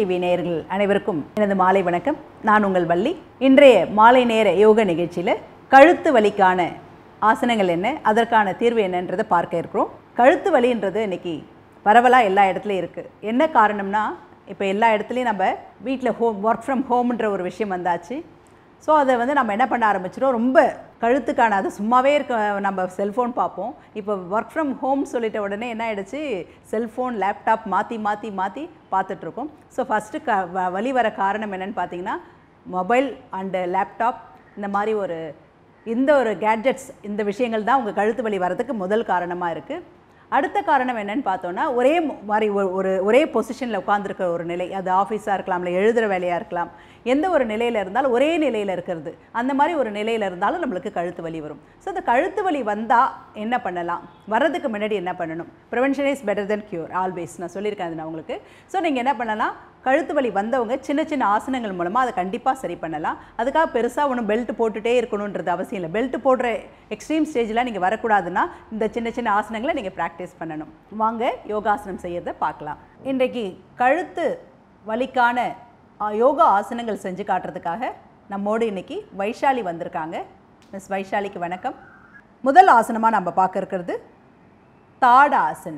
TV நேயர்கள் அனைவருக்கும் எனது மாலை வணக்கம் நான் உங்கள் வள்ளி இன்றைய மாலை நேர யோக நிகழ்ச்சியில் கழுத்து வலிக்கான ஆசனங்கள் என்ன அதற்கான தீர்வு என்னன்றதை பார்க்க இருக்கிறோம் கழுத்து வலின்றது இன்னைக்கு பரவலாக எல்லா இடத்துலையும் இருக்குது என்ன காரணம்னா இப்போ எல்லா இடத்துலையும் நம்ம வீட்டில் ஹோம் ஒர்க் ஃப்ரம் ஹோம்ன்ற ஒரு விஷயம் வந்தாச்சு ஸோ அதை வந்து நம்ம என்ன பண்ண ஆரம்பிச்சிட்டோம் ரொம்ப கழுத்துக்கான அது சும்மாவே இருக்க நம்ம செல்ஃபோன் பார்ப்போம் இப்போ ஒர்க் ஃப்ரம் ஹோம் சொல்லிட்ட உடனே என்ன ஆயிடுச்சு செல்ஃபோன் லேப்டாப் மாற்றி மாற்றி மாற்றி பார்த்துட்ருக்கோம் ஸோ ஃபஸ்ட்டு க வ- வலி வர காரணம் என்னன்னு பார்த்தீங்கன்னா மொபைல் அண்டு லேப்டாப் இந்த மாதிரி ஒரு இந்த ஒரு கேட்ஜெட்ஸ் இந்த விஷயங்கள் தான் உங்கள் கழுத்து வலி வரதுக்கு முதல் காரணமாக இருக்குது அடுத்த காரணம் என்னன்னு பார்த்தோன்னா ஒரே ம- மாதிரி ஒரு ஒரு ஒரே பொசிஷனில் உட்காந்துருக்க ஒரு நிலை அது ஆஃபீஸாக இருக்கலாம் இல்லை எழுதுகிற வேலையாக இருக்கலாம் எந்த ஒரு நிலையில் இருந்தாலும் ஒரே நிலையில் இருக்கிறது அந்த மாதிரி ஒரு நிலையில் இருந்தாலும் நம்மளுக்கு கழுத்து வலி வரும் ஸோ இந்த கழுத்து வலி வந்தால் என்ன பண்ணலாம் வர்றதுக்கு முன்னாடி என்ன பண்ணணும் prevention is better than cure always நான் சொல்லியிருக்கேன் அது நான் உங்களுக்கு ஸோ நீங்கள் என்ன பண்ணலாம் கழுத்து வலி வந்தவங்க சின்ன சின்ன ஆசனங்கள் மூலமாக அதை கண்டிப்பாக சரி பண்ணலாம் அதுக்காக பெருசாக ஒன்றும் பெல்ட் போட்டுட்டே இருக்கணுன்றது அவசியம் இல்லை பெல்ட் போடுற எக்ஸ்ட்ரீம் ஸ்டேஜில் நீங்கள் வரக்கூடாதுன்னா இந்த சின்ன சின்ன ஆசனங்களை நீங்கள் ப்ராக்டிஸ் பண்ணணும் வாங்க யோகாசனம் செய்யறதை பார்க்கலாம் இன்றைக்கு கழுத்து வலிக்கான ஆ, யோகா ஆசனங்கள் செஞ்சு காட்டுறதுக்காக நம்மோடு இன்னைக்கு வைஷாலி வந்திருக்காங்க மிஸ் வைஷாலிக்கு வணக்கம் முதல் ஆசனமாக நம்ம பார்க்க இருக்கிறது தாடாசன்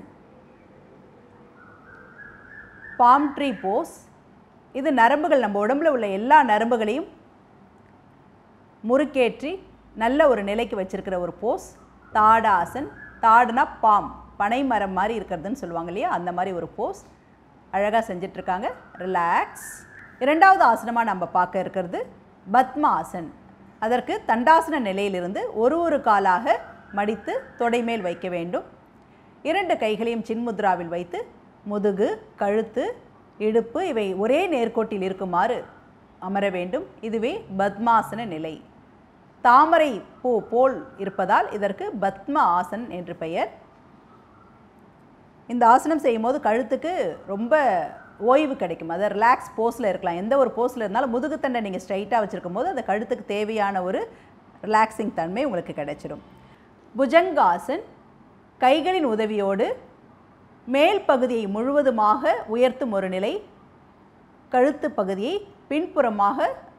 பாம் ட்ரீ போஸ் இது நரம்புகள் நம்ம உடம்புல உள்ள எல்லா நரம்புகளையும் முறுக்கேற்றி நல்ல ஒரு நிலைக்கு வச்சிருக்கிற ஒரு போஸ் தாடாசன் தாடுனா பாம் பனை மரம் மாதிரி இருக்கிறதுன்னு சொல்லுவாங்க இல்லையா அந்த மாதிரி ஒரு போஸ் அழகாக செஞ்சிட்ருக்காங்க ரிலாக்ஸ் இரண்டாவது ஆசனமாக நம்ம பார்க்க இருக்கிறது பத்மாசன் அதற்கு தண்டாசன நிலையிலிருந்து ஒரு ஒரு காலாக மடித்து தொடை மேல் வைக்க வேண்டும் இரண்டு கைகளையும் சின்முத்ராவில் வைத்து முதுகு கழுத்து இடுப்பு இவை ஒரே நேர்கோட்டில் இருக்குமாறு அமர வேண்டும் இதுவே பத்மாசன நிலை தாமரை பூ போல் இருப்பதால் இதற்கு பத்ம ஆசன் என்று பெயர் இந்த ஆசனம் செய்யும்போது கழுத்துக்கு ரொம்ப ஓய்வு கிடைக்கும் அதை ரிலாக்ஸ் போஸில் இருக்கலாம் எந்த ஒரு போஸில் இருந்தாலும் முதுகுத்தண்டை நீங்கள் ஸ்ட்ரைட்டாக வச்சுருக்கும் போது அந்த கழுத்துக்கு தேவையான ஒரு ரிலாக்ஸிங் தன்மை உங்களுக்கு கிடைச்சிடும் புஜங்காசன் கைகளின் உதவியோடு மேல் பகுதியை முழுவதுமாக உயர்த்தும் ஒரு நிலை கழுத்து பகுதியை பின்புறமாக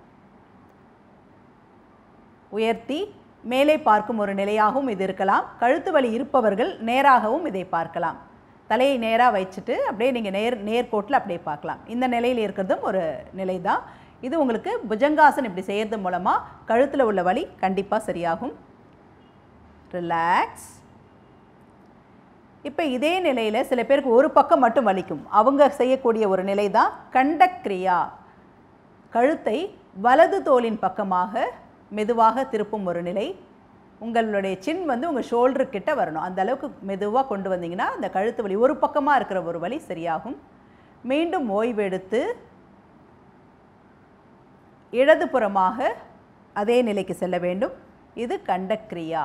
உயர்த்தி மேலே பார்க்கும் ஒரு நிலையாகவும் இது இருக்கலாம் கழுத்து வலி இருப்பவர்கள் நேராகவும் இதை பார்க்கலாம் தலையை நேராக வச்சுட்டு அப்படியே நீங்கள் நேர் நேர்கோட்டில் அப்படியே பார்க்கலாம் இந்த நிலையில் இருக்கிறதும் ஒரு நிலை தான் இது உங்களுக்கு புஜங்காசன் இப்படி செய்கிறது மூலமாக கழுத்தில் உள்ள வலி கண்டிப்பாக சரியாகும் ரிலாக்ஸ் இப்போ இதே நிலையில் சில பேருக்கு ஒரு பக்கம் மட்டும் வலிக்கும் அவங்க செய்யக்கூடிய ஒரு நிலை தான் கண்டக்ரியா கழுத்தை வலது தோலின் பக்கமாக மெதுவாக திருப்பும் ஒரு நிலை உங்களுடைய சின் வந்து உங்கள் ஷோல்டர் கிட்ட வரணும் அந்த அளவுக்கு மெதுவாக கொண்டு வந்தீங்கன்னா அந்த கழுத்து வலி ஒரு பக்கமாக இருக்கிற ஒரு வலி சரியாகும் மீண்டும் ஓய்வெடுத்து இடதுபுறமாக அதே நிலைக்கு செல்ல வேண்டும் இது கண்டக்ரியா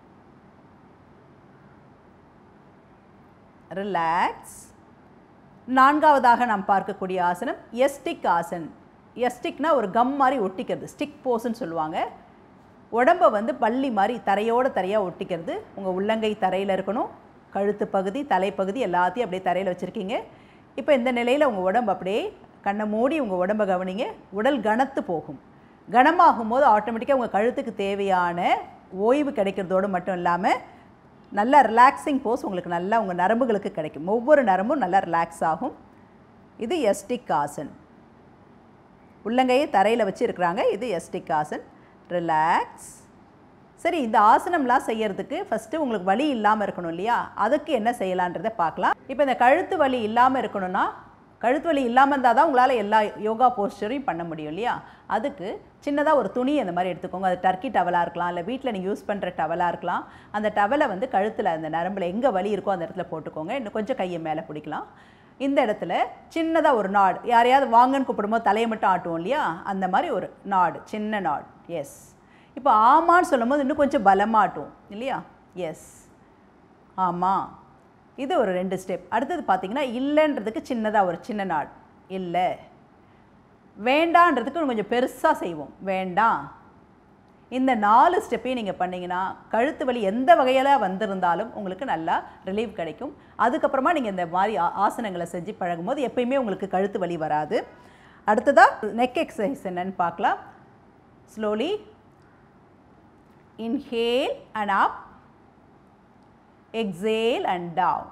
ரிலாக்ஸ் நான்காவதாக நாம் பார்க்கக்கூடிய ஆசனம் எஸ்டிக் ஆசன் எஸ்டிக்னா ஒரு கம் மாதிரி ஒட்டிக்கிறது ஸ்டிக் போஸ்ன்னு சொல்லுவாங்க உடம்பை வந்து பள்ளி மாதிரி தரையோட தரையாக ஒட்டிக்கிறது உங்கள் உள்ளங்கை தரையில் இருக்கணும் கழுத்து பகுதி தலைப்பகுதி எல்லாத்தையும் அப்படியே தரையில் வச்சுருக்கீங்க இப்போ இந்த நிலையில் உங்கள் உடம்பு அப்படியே கண்ணை மூடி உங்கள் உடம்பை கவனிங்க உடல் கனத்து போகும் கனமாகும் போது ஆட்டோமேட்டிக்காக உங்கள் கழுத்துக்கு தேவையான ஓய்வு கிடைக்கிறதோடு மட்டும் இல்லாமல் நல்ல ரிலாக்ஸிங் போஸ் உங்களுக்கு நல்லா உங்கள் நரம்புகளுக்கு கிடைக்கும் ஒவ்வொரு நரம்பும் நல்லா ரிலாக்ஸ் ஆகும் இது எஸ்டிக் ஆசன் உள்ளங்கையை தரையில் வச்சு இருக்கிறாங்க இது எஸ்டிக் ஆசன் ரிலாக்ஸ் சரி இந்த ஆசனம்லாம் செய்யறதுக்கு ஃபஸ்ட்டு உங்களுக்கு வலி இல்லாமல் இருக்கணும் இல்லையா அதுக்கு என்ன செய்யலான்றதை பார்க்கலாம் இப்போ இந்த கழுத்து வலி இல்லாமல் இருக்கணும்னா கழுத்து வலி இல்லாமல் இருந்தால் தான் உங்களால் எல்லா யோகா போஸ்டரையும் பண்ண முடியும் இல்லையா அதுக்கு சின்னதாக ஒரு துணி அந்த மாதிரி எடுத்துக்கோங்க அது டர்க்கி டவலாக இருக்கலாம் இல்லை வீட்டில் நீங்கள் யூஸ் பண்ணுற டவலாக இருக்கலாம் அந்த டவலை வந்து கழுத்தில் அந்த நரம்பில் எங்கே வலி இருக்கோ அந்த இடத்துல போட்டுக்கோங்க இன்னும் கொஞ்சம் கையை மேலே பிடிக்கலாம் இந்த இடத்துல சின்னதாக ஒரு நாடு யாரையாவது வாங்கன்னு கூப்பிடும்போது தலையை மட்டும் ஆட்டுவோம் இல்லையா அந்த மாதிரி ஒரு நாடு சின்ன நாடு எஸ் இப்போ ஆமான்னு சொல்லும்போது இன்னும் கொஞ்சம் பலமாட்டும் இல்லையா எஸ் ஆமாம் இது ஒரு ரெண்டு ஸ்டெப் அடுத்தது பார்த்தீங்கன்னா இல்லைன்றதுக்கு சின்னதாக ஒரு சின்ன நாடு இல்லை வேண்டான்றதுக்கு கொஞ்சம் பெருசாக செய்வோம் வேண்டாம் இந்த நாலு ஸ்டெப்பையும் நீங்கள் பண்ணீங்கன்னா கழுத்து வலி எந்த வகையில் வந்திருந்தாலும் உங்களுக்கு நல்லா ரிலீஃப் கிடைக்கும் அதுக்கப்புறமா நீங்கள் இந்த மாதிரி ஆ- ஆசனங்களை செஞ்சு பழகும்போது எப்பயுமே உங்களுக்கு கழுத்து வலி வராது அடுத்ததாக நெக் எக்ஸசைஸ் என்னன்னு பார்க்கலாம் slowly inhale and up exhale and down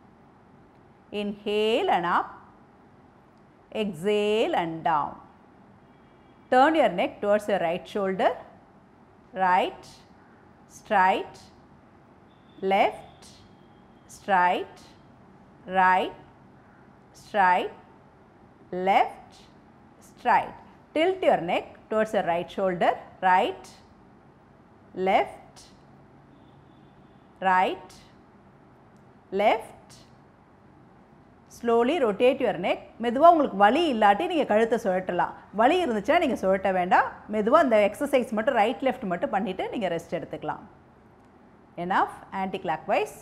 inhale and up exhale and down turn your neck towards your right shoulder right straight left straight right straight left straight tilt your neck towards your right shoulder right left, right, left. Slowly rotate your neck மெதுவாக உங்களுக்கு வலி இல்லாட்டி நீங்கள் கழுத்தை சுழட்டலாம் வலி இருந்துச்சுன்னா நீங்கள் சுழட்ட வேண்டாம் மெதுவாக அந்த எக்ஸசைஸ் மட்டும் ரைட் லெஃப்ட் மட்டும் பண்ணிவிட்டு நீங்கள் ரெஸ்ட் எடுத்துக்கலாம் enough anticlockwise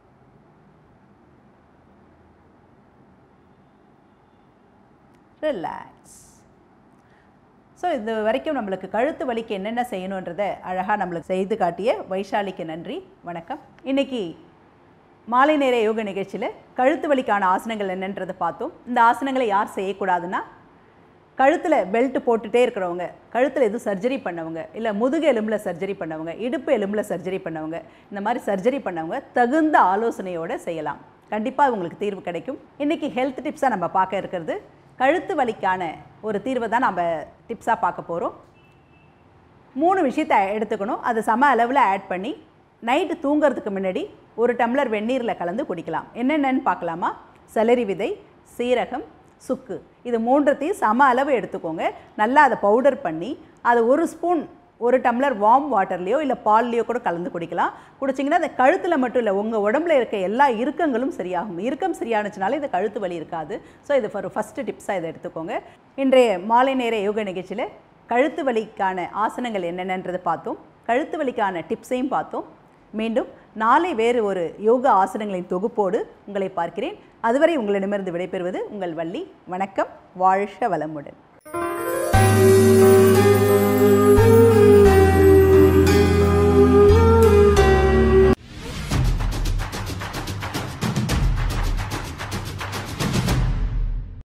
relax so இது வரைக்கும் நம்மளுக்கு கழுத்து வலிக்கு என்னென்ன செய்யணுன்றதை அழகாக நம்மளுக்கு செய்து காட்டிய வைஷாலிக்கு நன்றி வணக்கம் இன்னைக்கு மாலை நேர யோக நிகழ்ச்சியில் கழுத்து வலிக்கான ஆசனங்கள் என்னன்றதை பார்த்தோம் இந்த ஆசனங்களை யார் செய்யக்கூடாதுன்னா கழுத்தில் பெல்ட் போட்டுட்டே இருக்கிறவங்க கழுத்தில் எதுவும் சர்ஜரி பண்ணவங்க இல்லை முதுகு எலும்பில் சர்ஜரி பண்ணவங்க இடுப்பு எலும்பில் சர்ஜரி பண்ணவங்க இந்த மாதிரி சர்ஜரி பண்ணவங்க தகுந்த ஆலோசனையோடு செய்யலாம் கண்டிப்பாக உங்களுக்கு தீர்வு கிடைக்கும் இன்றைக்கி ஹெல்த் டிப்ஸாக நம்ம பார்க்க இருக்கிறது கழுத்து வலிக்கான ஒரு தீர்வை தான் நம்ம டிப்ஸாக பார்க்க போகிறோம் மூணு விஷயத்தை எடுத்துக்கணும் அது சம அளவில் ஆட் பண்ணி நைட்டு தூங்குறதுக்கு முன்னாடி ஒரு டம்ளர் வெந்நீரில் கலந்து குடிக்கலாம் என்னென்னன்னு பார்க்கலாமா செலரி விதை சீரகம் சுக்கு இது மூன்றத்தையும் சம அளவு எடுத்துக்கோங்க நல்லா அதை பவுடர் பண்ணி அதை ஒரு ஸ்பூன் ஒரு டம்ளர் வார்ம் வாட்டர்லேயோ இல்லை பால்லையோ கூட கலந்து குடிக்கலாம் குடிச்சிங்கன்னா அந்த கழுத்தில் மட்டும் இல்லை உங்கள் உடம்புல இருக்க எல்லா இறுக்கங்களும் சரியாகும் இறுக்கம் சரியானுச்சுனாலே இந்த கழுத்து வலி இருக்காது ஸோ இது ஒரு ஃபஸ்ட்டு டிப்ஸாக இதை எடுத்துக்கோங்க இன்றைய மாலை நேர யோக நிகழ்ச்சியில் கழுத்து வலிக்கான ஆசனங்கள் என்னென்னன்றதை பார்த்தோம் கழுத்து வலிக்கான டிப்ஸையும் பார்த்தோம் மீண்டும் நாளை வேறு ஒரு யோகா ஆசனங்களின் தொகுப்போடு உங்களை பார்க்கிறேன் அதுவரை உங்களிடமிருந்து விடைபெறுவது உங்கள் வள்ளி வணக்கம் வாழ்க வளமுடன்